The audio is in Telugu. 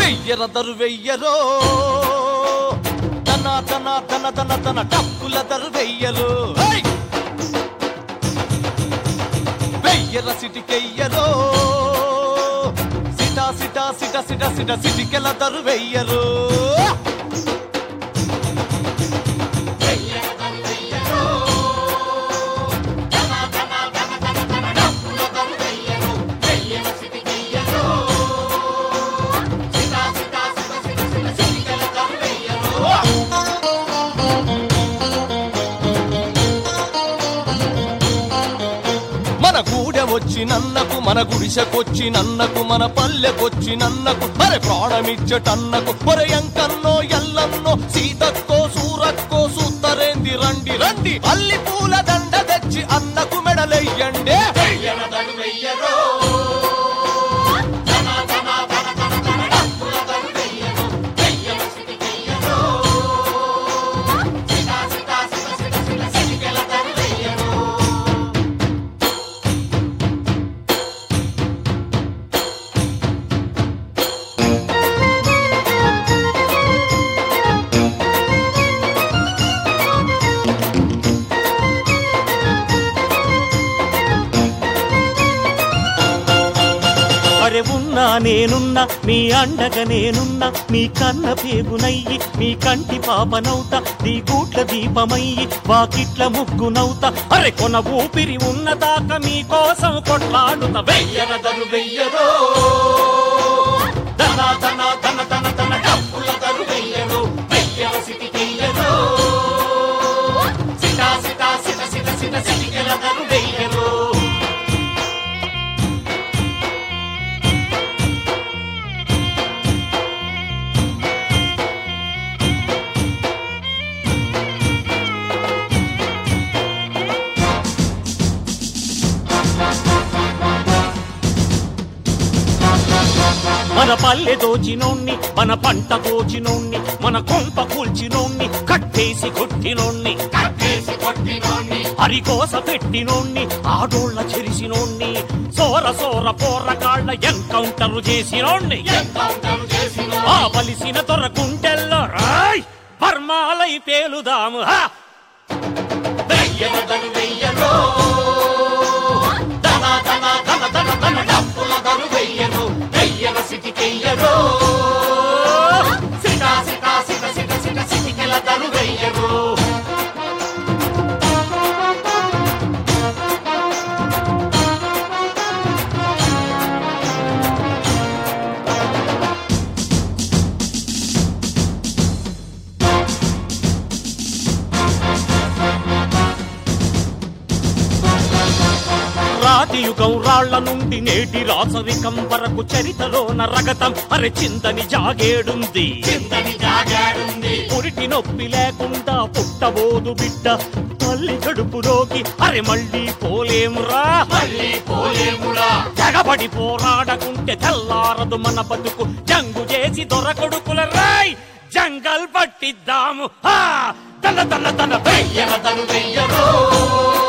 వెయ్యర దరు వెయ్యరో తన తన తన తన తన డబ్బుల దరు వెయ్యరు హై! వెయ్యర సిటికెయ్యరో సిట సిట సిట సిట సిట సిటికెల దరు వెయ్యరు మన గూడె వచ్చి నన్నకు మన గుడిసెకొచ్చి నన్నకు మన పల్లెకొచ్చి నన్నకు మరి ప్రాణమిచ్చటన్నకు ఒరే ఎంకన్నో ఎల్లన్నో సీతక్కో సూరక్కో సూత్తరేంది రండి రండి అల్లి పూల దండ తెచ్చి అన్నకు మెడలెయ్యండి అరే ఉన్నా నేనున్నా మీ అండగా నేనున్నా మీ కన్న పేగునయ్యి మీ కంటి పాపనవుతా నీ గూట్ల దీపమయ్యి వాకిట్ల ముగ్గునవుతా అరే కొన ఊపిరి ఉన్నదాకా మీ కోసం కొట్లాడుతా వెయ్యరదను వెయ్యరో ధన ధన ధన ధన ధన డబ్బుల దరు వెయ్యరు వెయ్యర సిటి వెయ్యరు సిట సిట సిట సిట సిట సిటికెల దరు వెయ్యరు మన పల్లె దోచినోణ్ణి మన పంట కోచినోణ్ణి మన కొంప కూల్చినోణ్ణి కట్టేసి కొట్టినోణ్ణి కట్టేసి కొట్టినోణ్ణి హరికోస పెట్టినోణ్ణి ఆడోళ్ళ చెరిసినోణ్ణి సోర సోర పోరకాళ్ళ ఎన్కౌంటర్ చేసినోణ్ణి ఆ బలిసిన దొరకుంటెల్లో రాయ్ పర్మాలై తేలుదాము హా వెయ్యనదను వెయ్యను ధన ధన ధన ధన ధన డబ్బుల దరు వెయ్యను వెయ్యన సిటికెయ్యను సిట సిట సిట సిట సిట సిటికెల దరు వెయ్యను రాతి యుగం రాళ్ల నుండి నేటి రాసరికం వరకు చరితలోన రగతం అరె చిందని జాగేడుంది చిందని జాగేడుంది పురిటి నొప్పి లేకుండా పుట్టబోదు బిడ్డ తల్లి కడుపులోకి అరె మళ్ళీ పోలేమురా మళ్ళీ పోలేమురా తెగబడి పోరాడకుంటే తెల్లారదు మన బతుకు జంగు చేసి దొరకొడుకుల రాయ్ జంగల్ పట్టిద్దాము హా! తన తన తన వెయ్యన తను వెయ్యరు